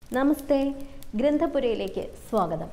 നമസ്തേ ഗ്രന്ഥപുരയിലേക്ക് സ്വാഗതം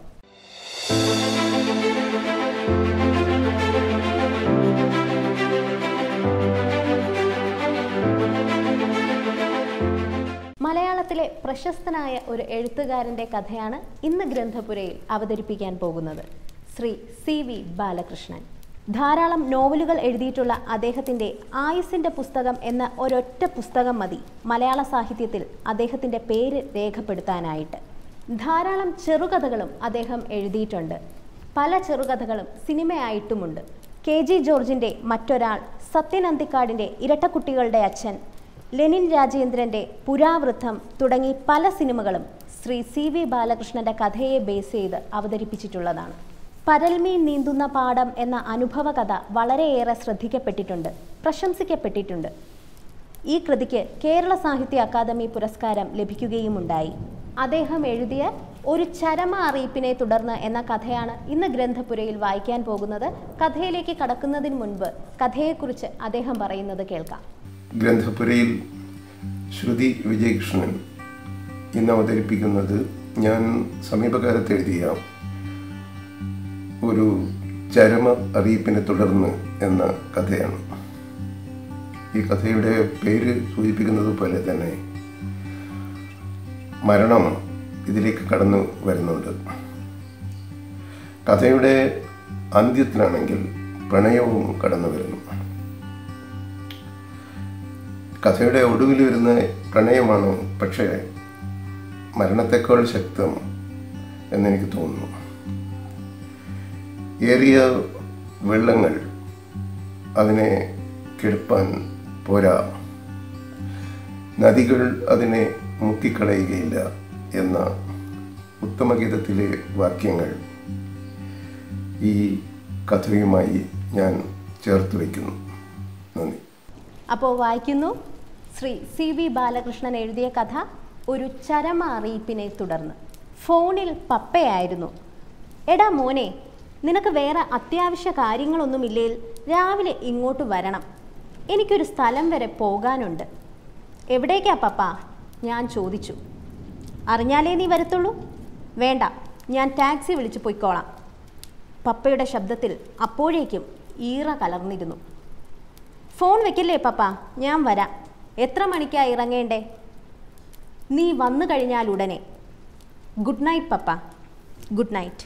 മലയാളത്തിലെ പ്രശസ്തനായ ഒരു എഴുത്തുകാരൻ്റെ കഥയാണ് ഇന്ന് ഗ്രന്ഥപുരയിൽ അവതരിപ്പിക്കാൻ പോകുന്നത് ശ്രീ സി വി ബാലകൃഷ്ണൻ ധാരാളം നോവലുകൾ എഴുതിയിട്ടുള്ള അദ്ദേഹത്തിൻ്റെ ആയുസിൻ്റെ പുസ്തകം എന്ന ഒരൊറ്റ പുസ്തകം മതി മലയാള സാഹിത്യത്തിൽ അദ്ദേഹത്തിൻ്റെ പേര് രേഖപ്പെടുത്താനായിട്ട് ധാരാളം ചെറുകഥകളും അദ്ദേഹം എഴുതിയിട്ടുണ്ട് പല ചെറുകഥകളും സിനിമയായിട്ടുമുണ്ട് കെ ജി ജോർജിൻ്റെ മറ്റൊരാൾ സത്യൻ അന്തിക്കാടിൻ്റെ ഇരട്ടക്കുട്ടികളുടെ അച്ഛൻ ലെനിൻ രാജേന്ദ്രൻ്റെ പുരാവൃത്തം തുടങ്ങി പല സിനിമകളും ശ്രീ സി വി ബാലകൃഷ്ണൻ്റെ കഥയെ ബേസ് ചെയ്ത് അവതരിപ്പിച്ചിട്ടുള്ളതാണ് പരൽമീൻ നീന്തുന്ന പാടം എന്ന അനുഭവ കഥ വളരെയേറെ ശ്രദ്ധിക്കപ്പെട്ടിട്ടുണ്ട് പ്രശംസിക്കപ്പെട്ടിട്ടുണ്ട് ഈ കൃതിക്ക് കേരള സാഹിത്യ അക്കാദമി പുരസ്കാരം ലഭിക്കുകയുമുണ്ടായി അദ്ദേഹം എഴുതിയ ഒരു ചരമ അറിയിപ്പിനെ തുടർന്ന് എന്ന കഥയാണ് ഇന്ന് ഗ്രന്ഥപുരയിൽ വായിക്കാൻ പോകുന്നത് കഥയിലേക്ക് കടക്കുന്നതിന് മുൻപ് കഥയെക്കുറിച്ച് അദ്ദേഹം പറയുന്നത് കേൾക്കാം ഗ്രന്ഥപുരയിൽ ശ്രുതി വിജയകൃഷ്ണൻ ഇന്ന് അവതരിപ്പിക്കുന്നത് ഞാൻ സമീപകാലത്ത് എഴുതിയ ഒരു ചരമ അറിയിപ്പിനെ തുടർന്ന് എന്ന കഥയാണ് ഈ കഥയുടെ പേര് സൂചിപ്പിക്കുന്നത് പോലെ തന്നെ മരണം ഇതിലേക്ക് കടന്നു വരുന്നുണ്ട് കഥയുടെ അന്ത്യത്തിലാണെങ്കിൽ പ്രണയവും കടന്നു വരുന്നു കഥയുടെ ഒടുവിൽ വരുന്ന പ്രണയമാണ് പക്ഷേ മരണത്തെക്കാൾ ശക്തം എന്നെനിക്ക് തോന്നുന്നു ഏറിയ വെള്ളങ്ങൾ അതിനെ കെടുപ്പാൻ പോരാ നദികൾ അതിനെ മുക്കിക്കളയുകയില്ല എന്ന ഉത്തമഗീതത്തിലെ വാക്യങ്ങൾ ഈ കഥയുമായി ഞാൻ ചേർത്ത് വയ്ക്കുന്നു നന്ദി അപ്പോൾ വായിക്കുന്നു ശ്രീ സി വി ബാലകൃഷ്ണൻ എഴുതിയ കഥ ഒരു ചരമ അറിയിപ്പിനെ തുടർന്ന് ഫോണിൽ പപ്പയായിരുന്നു എടാ മോനെ നിനക്ക് വേറെ അത്യാവശ്യ കാര്യങ്ങളൊന്നുമില്ലേൽ രാവിലെ ഇങ്ങോട്ട് വരണം എനിക്കൊരു സ്ഥലം വരെ പോകാനുണ്ട് എവിടേക്കാ പപ്പ ഞാൻ ചോദിച്ചു അറിഞ്ഞാലേ നീ വരത്തുള്ളൂ വേണ്ട ഞാൻ ടാക്സി വിളിച്ച് പൊയ്ക്കോളാം പപ്പയുടെ ശബ്ദത്തിൽ അപ്പോഴേക്കും ഈറ കലർന്നിരുന്നു ഫോൺ വെക്കല്ലേ പപ്പ ഞാൻ വരാം എത്ര മണിക്കാ ഇറങ്ങേണ്ടേ നീ വന്നു കഴിഞ്ഞാൽ ഉടനെ ഗുഡ് നൈറ്റ് പപ്പ ഗുഡ് നൈറ്റ്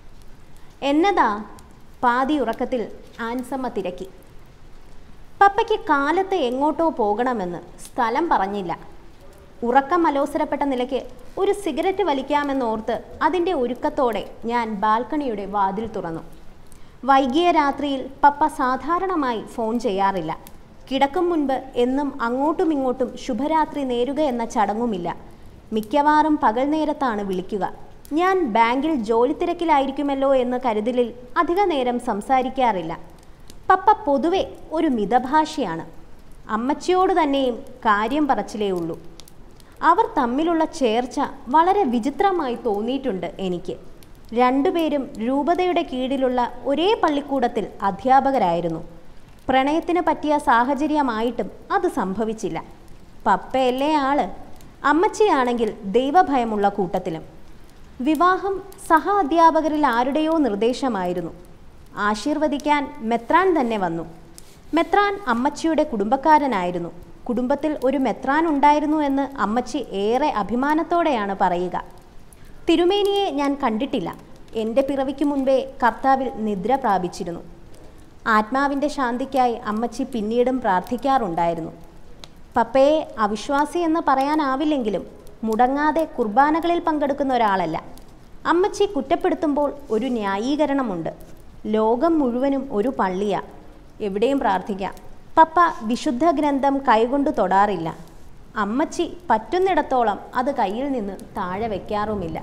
എന്നതാ പാതി ഉറക്കത്തിൽ ആൻസമ്മ തിരക്കി പപ്പയ്ക്ക് കാലത്ത് എങ്ങോട്ടോ പോകണമെന്ന് സ്ഥലം പറഞ്ഞില്ല ഉറക്കം അലോസരപ്പെട്ട നിലയ്ക്ക് ഒരു സിഗരറ്റ് വലിക്കാമെന്നോർത്ത് അതിൻ്റെ ഒരുക്കത്തോടെ ഞാൻ ബാൽക്കണിയുടെ വാതിൽ തുറന്നു വൈകിയ രാത്രിയിൽ പപ്പ സാധാരണമായി ഫോൺ ചെയ്യാറില്ല കിടക്കും മുൻപ് എന്നും അങ്ങോട്ടും ഇങ്ങോട്ടും ശുഭരാത്രി നേരുക എന്ന ചടങ്ങുമില്ല മിക്കവാറും പകൽ നേരത്താണ് വിളിക്കുക ഞാൻ ബാങ്കിൽ ജോലി തിരക്കിലായിരിക്കുമല്ലോ എന്ന കരുതലിൽ അധിക നേരം സംസാരിക്കാറില്ല പപ്പ പൊതുവെ ഒരു മിതഭാഷിയാണ് അമ്മച്ചിയോട് തന്നെയും കാര്യം പറച്ചിലേ ഉള്ളൂ അവർ തമ്മിലുള്ള ചേർച്ച വളരെ വിചിത്രമായി തോന്നിയിട്ടുണ്ട് എനിക്ക് രണ്ടുപേരും രൂപതയുടെ കീഴിലുള്ള ഒരേ പള്ളിക്കൂടത്തിൽ അധ്യാപകരായിരുന്നു പ്രണയത്തിന് പറ്റിയ സാഹചര്യമായിട്ടും അത് സംഭവിച്ചില്ല പപ്പയല്ലേ ആള് അമ്മച്ചിയാണെങ്കിൽ ദൈവഭയമുള്ള കൂട്ടത്തിലും വിവാഹം സഹ അധ്യാപകരിൽ ആരുടെയോ നിർദ്ദേശമായിരുന്നു ആശീർവദിക്കാൻ മെത്രാൻ തന്നെ വന്നു മെത്രാൻ അമ്മച്ചിയുടെ കുടുംബക്കാരനായിരുന്നു കുടുംബത്തിൽ ഒരു മെത്രാൻ ഉണ്ടായിരുന്നു എന്ന് അമ്മച്ചി ഏറെ അഭിമാനത്തോടെയാണ് പറയുക തിരുമേനിയെ ഞാൻ കണ്ടിട്ടില്ല എൻ്റെ പിറവിക്ക് മുൻപേ കർത്താവിൽ നിദ്ര പ്രാപിച്ചിരുന്നു ആത്മാവിൻ്റെ ശാന്തിക്കായി അമ്മച്ചി പിന്നീടും പ്രാർത്ഥിക്കാറുണ്ടായിരുന്നു പപ്പയെ അവിശ്വാസി എന്ന് പറയാനാവില്ലെങ്കിലും മുടങ്ങാതെ കുർബാനകളിൽ പങ്കെടുക്കുന്ന ഒരാളല്ല അമ്മച്ചി കുറ്റപ്പെടുത്തുമ്പോൾ ഒരു ന്യായീകരണമുണ്ട് ലോകം മുഴുവനും ഒരു പള്ളിയാ എവിടെയും പ്രാർത്ഥിക്കാം പപ്പ വിശുദ്ധ ഗ്രന്ഥം കൈകൊണ്ട് തൊടാറില്ല അമ്മച്ചി പറ്റുന്നിടത്തോളം അത് കയ്യിൽ നിന്ന് താഴെ വയ്ക്കാറുമില്ല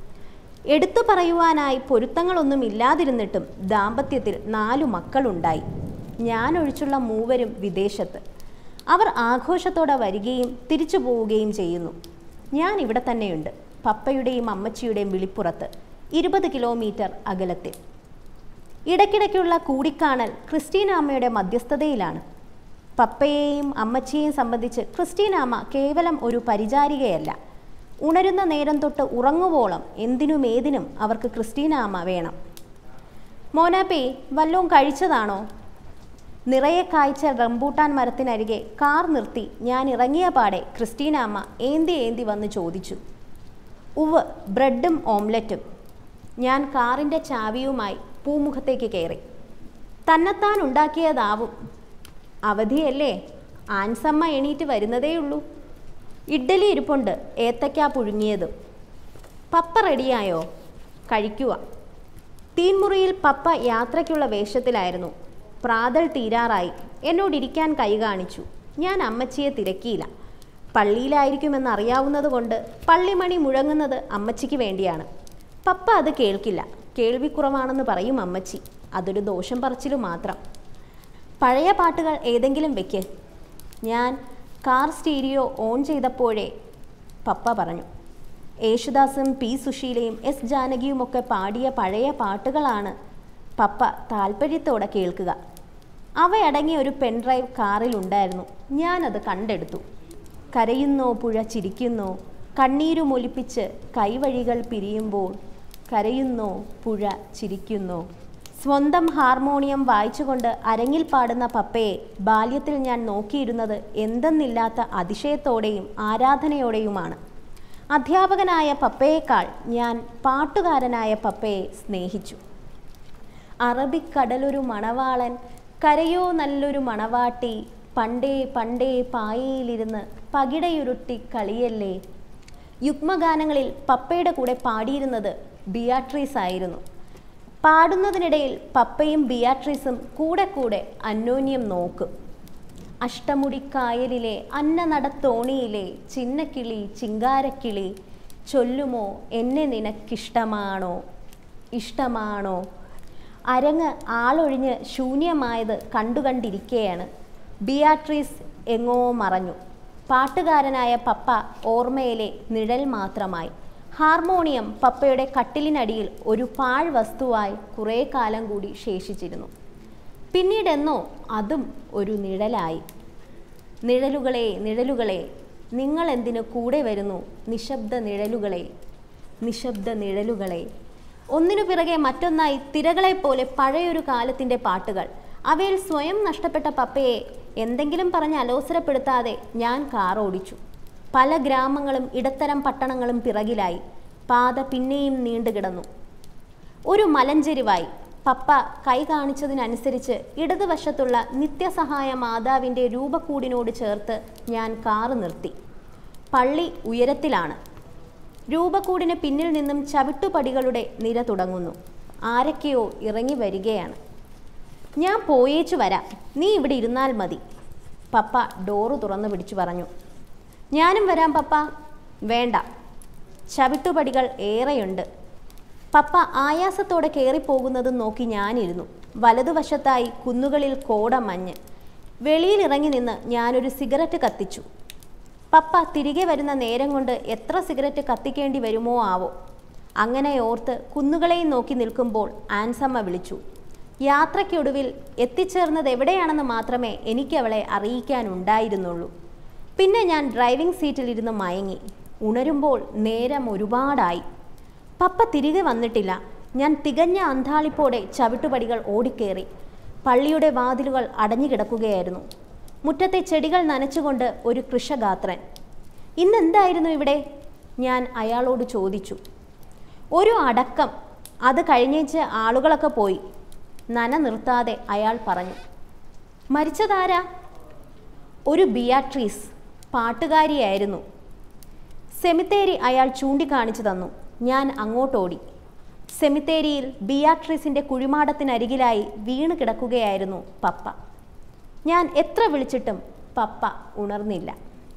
എടുത്തു പറയുവാനായി പൊരുത്തങ്ങളൊന്നും ഇല്ലാതിരുന്നിട്ടും ദാമ്പത്യത്തിൽ നാലു മക്കളുണ്ടായി ഞാൻ ഒഴിച്ചുള്ള മൂവരും വിദേശത്ത് അവർ ആഘോഷത്തോടെ വരികയും തിരിച്ചു പോവുകയും ചെയ്യുന്നു ഞാൻ ഇവിടെ തന്നെയുണ്ട് പപ്പയുടെയും അമ്മച്ചിയുടെയും വിളിപ്പുറത്ത് ഇരുപത് കിലോമീറ്റർ അകലത്തിൽ ഇടയ്ക്കിടയ്ക്കുള്ള കൂടിക്കാണൽ ക്രിസ്റ്റീന അമ്മയുടെ മധ്യസ്ഥതയിലാണ് പപ്പയെയും അമ്മച്ചിയെയും സംബന്ധിച്ച് ക്രിസ്റ്റീന അമ്മ കേവലം ഒരു പരിചാരികയല്ല ഉണരുന്ന നേരം തൊട്ട് ഉറങ്ങുവോളം എന്തിനും ഏതിനും അവർക്ക് ക്രിസ്റ്റീന അമ്മ വേണം മോനാപ്പേ വല്ലതും കഴിച്ചതാണോ നിറയെ കായ്ച്ച റംബൂട്ടാൻ മരത്തിനരികെ കാർ നിർത്തി ഞാൻ ഇറങ്ങിയ പാടെ ക്രിസ്റ്റീന അമ്മ ഏന്തി ഏന്തി വന്ന് ചോദിച്ചു ഉവ് ബ്രെഡും ഓംലറ്റും ഞാൻ കാറിൻ്റെ ചാവിയുമായി പൂമുഖത്തേക്ക് കയറി തന്നെത്താൻ ഉണ്ടാക്കിയതാവും അവധിയല്ലേ ആൻസമ്മ എണീറ്റ് വരുന്നതേയുള്ളൂ ഇഡ്ഡലി ഇരിപ്പുണ്ട് ഏത്തയ്ക്ക പുഴുങ്ങിയതും പപ്പ റെഡിയായോ കഴിക്കുക തീൻമുറിയിൽ പപ്പ യാത്രയ്ക്കുള്ള വേഷത്തിലായിരുന്നു പ്രാതൽ തീരാറായി എന്നോട് ഇരിക്കാൻ കൈ കാണിച്ചു ഞാൻ അമ്മച്ചിയെ തിരക്കിയില്ല പള്ളിയിലായിരിക്കുമെന്ന് അറിയാവുന്നത് കൊണ്ട് പള്ളിമണി മുഴങ്ങുന്നത് അമ്മച്ചിക്ക് വേണ്ടിയാണ് പപ്പ അത് കേൾക്കില്ല കേൾവിക്കുറവാണെന്ന് പറയും അമ്മച്ചി അതൊരു ദോഷം പറച്ചിലു മാത്രം പഴയ പാട്ടുകൾ ഏതെങ്കിലും വെക്ക് ഞാൻ കാർ സ്റ്റീരിയോ ഓൺ ചെയ്തപ്പോഴേ പപ്പ പറഞ്ഞു യേശുദാസും പി സുശീലയും എസ് ജാനകിയുമൊക്കെ പാടിയ പഴയ പാട്ടുകളാണ് പപ്പ താല്പര്യത്തോടെ കേൾക്കുക അവയടങ്ങിയ ഒരു പെൻഡ്രൈവ് കാറിലുണ്ടായിരുന്നു ഞാനത് കണ്ടെടുത്തു കരയുന്നോ പുഴ ചിരിക്കുന്നോ കണ്ണീരുമൊലിപ്പിച്ച് കൈവഴികൾ പിരിയുമ്പോൾ കരയുന്നോ പുഴ ചിരിക്കുന്നോ സ്വന്തം ഹാർമോണിയം വായിച്ചുകൊണ്ട് അരങ്ങിൽ പാടുന്ന പപ്പയെ ബാല്യത്തിൽ ഞാൻ നോക്കിയിരുന്നത് എന്തെന്നില്ലാത്ത അതിശയത്തോടെയും ആരാധനയോടെയുമാണ് അധ്യാപകനായ പപ്പയേക്കാൾ ഞാൻ പാട്ടുകാരനായ പപ്പയെ സ്നേഹിച്ചു അറബിക്കടലൊരു മണവാളൻ കരയോ നല്ലൊരു മണവാട്ടി പണ്ടേ പണ്ടേ പായയിലിരുന്ന് പകിടയുരുട്ടി കളിയല്ലേ യുഗ്മഗാനങ്ങളിൽ പപ്പയുടെ കൂടെ പാടിയിരുന്നത് ബിയാട്രീസ് ആയിരുന്നു പാടുന്നതിനിടയിൽ പപ്പയും ബിയാട്രീസും കൂടെ കൂടെ അന്യോന്യം നോക്കും അഷ്ടമുടിക്കായലിലെ അന്നനടത്തോണിയിലെ ചിന്നക്കിളി ചിങ്കാരക്കിളി ചൊല്ലുമോ എന്നെ നിനക്കിഷ്ടമാണോ ഇഷ്ടമാണോ അരങ്ങ് ആളൊഴിഞ്ഞ് ശൂന്യമായത് കണ്ടുകണ്ടിരിക്കെയാണ് ബിയാട്രീസ് എങ്ങോ മറഞ്ഞു പാട്ടുകാരനായ പപ്പ ഓർമ്മയിലെ നിഴൽ മാത്രമായി ഹാർമോണിയം പപ്പയുടെ കട്ടിലിനടിയിൽ ഒരു പാഴ് വസ്തുവായി കുറേ കാലം കൂടി ശേഷിച്ചിരുന്നു പിന്നീടെന്നോ അതും ഒരു നിഴലായി നിഴലുകളെ നിഴലുകളെ നിങ്ങൾ എന്തിനു കൂടെ വരുന്നു നിശബ്ദ നിഴലുകളെ നിശബ്ദ നിഴലുകളെ ഒന്നിനു പിറകെ മറ്റൊന്നായി തിരകളെപ്പോലെ പഴയൊരു കാലത്തിൻ്റെ പാട്ടുകൾ അവയിൽ സ്വയം നഷ്ടപ്പെട്ട പപ്പയെ എന്തെങ്കിലും പറഞ്ഞ് അലോസരപ്പെടുത്താതെ ഞാൻ കാർ ഓടിച്ചു പല ഗ്രാമങ്ങളും ഇടത്തരം പട്ടണങ്ങളും പിറകിലായി പാത പിന്നെയും നീണ്ടുകിടന്നു ഒരു മലഞ്ചെരിവായി പപ്പ കൈ കാണിച്ചതിനനുസരിച്ച് ഇടതുവശത്തുള്ള നിത്യസഹായ മാതാവിൻ്റെ രൂപക്കൂടിനോട് ചേർത്ത് ഞാൻ കാറ് നിർത്തി പള്ളി ഉയരത്തിലാണ് രൂപക്കൂടിന് പിന്നിൽ നിന്നും ചവിട്ടുപടികളുടെ നിര തുടങ്ങുന്നു ആരൊക്കെയോ ഇറങ്ങി വരികയാണ് ഞാൻ പോയേച്ചു വരാം നീ ഇവിടെ ഇരുന്നാൽ മതി പപ്പ ഡോറ് തുറന്നു പിടിച്ചു പറഞ്ഞു ഞാനും വരാം പപ്പ വേണ്ട ചവിട്ടുപടികൾ ഏറെയുണ്ട് പപ്പ ആയാസത്തോടെ കയറിപ്പോകുന്നതും നോക്കി ഞാനിരുന്നു വലതുവശത്തായി കുന്നുകളിൽ കോട മഞ്ഞ് വെളിയിലിറങ്ങി നിന്ന് ഞാനൊരു സിഗരറ്റ് കത്തിച്ചു പപ്പ തിരികെ വരുന്ന നേരം കൊണ്ട് എത്ര സിഗരറ്റ് കത്തിക്കേണ്ടി വരുമോ ആവോ അങ്ങനെ ഓർത്ത് കുന്നുകളെയും നോക്കി നിൽക്കുമ്പോൾ ആൻസമ്മ വിളിച്ചു യാത്രയ്ക്കൊടുവിൽ എത്തിച്ചേർന്നത് എവിടെയാണെന്ന് മാത്രമേ എനിക്കവളെ അറിയിക്കാനുണ്ടായിരുന്നുള്ളൂ പിന്നെ ഞാൻ ഡ്രൈവിംഗ് സീറ്റിലിരുന്ന് മയങ്ങി ഉണരുമ്പോൾ നേരം ഒരുപാടായി പപ്പ തിരികെ വന്നിട്ടില്ല ഞാൻ തികഞ്ഞ അന്താളിപ്പോടെ ചവിട്ടുപടികൾ ഓടിക്കേറി പള്ളിയുടെ വാതിലുകൾ അടഞ്ഞു കിടക്കുകയായിരുന്നു മുറ്റത്തെ ചെടികൾ നനച്ചുകൊണ്ട് ഒരു കൃഷഗാത്രൻ ഇന്നെന്തായിരുന്നു ഇവിടെ ഞാൻ അയാളോട് ചോദിച്ചു ഒരു അടക്കം അത് കഴിഞ്ഞേച്ച് ആളുകളൊക്കെ പോയി നന നിർത്താതെ അയാൾ പറഞ്ഞു മരിച്ചതാരാ ഒരു ബിയാട്രീസ് പാട്ടുകാരിയായിരുന്നു സെമിത്തേരി അയാൾ ചൂണ്ടിക്കാണിച്ചു തന്നു ഞാൻ അങ്ങോട്ടോടി സെമിത്തേരിയിൽ ബിയാട്രീസിൻ്റെ കുഴിമാടത്തിനരികിലായി വീണ് കിടക്കുകയായിരുന്നു പപ്പ ഞാൻ എത്ര വിളിച്ചിട്ടും പപ്പ ഉണർന്നില്ല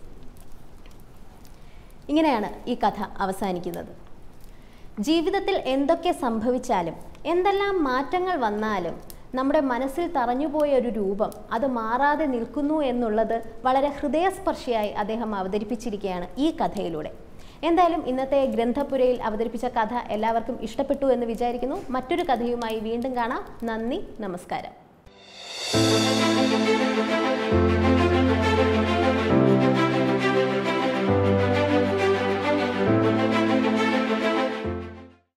ഇങ്ങനെയാണ് ഈ കഥ അവസാനിക്കുന്നത് ജീവിതത്തിൽ എന്തൊക്കെ സംഭവിച്ചാലും എന്തെല്ലാം മാറ്റങ്ങൾ വന്നാലും നമ്മുടെ മനസ്സിൽ തറഞ്ഞുപോയ ഒരു രൂപം അത് മാറാതെ നിൽക്കുന്നു എന്നുള്ളത് വളരെ ഹൃദയസ്പർശിയായി അദ്ദേഹം അവതരിപ്പിച്ചിരിക്കുകയാണ് ഈ കഥയിലൂടെ എന്തായാലും ഇന്നത്തെ ഗ്രന്ഥപുരയിൽ അവതരിപ്പിച്ച കഥ എല്ലാവർക്കും ഇഷ്ടപ്പെട്ടു എന്ന് വിചാരിക്കുന്നു മറ്റൊരു കഥയുമായി വീണ്ടും കാണാം നന്ദി നമസ്കാരം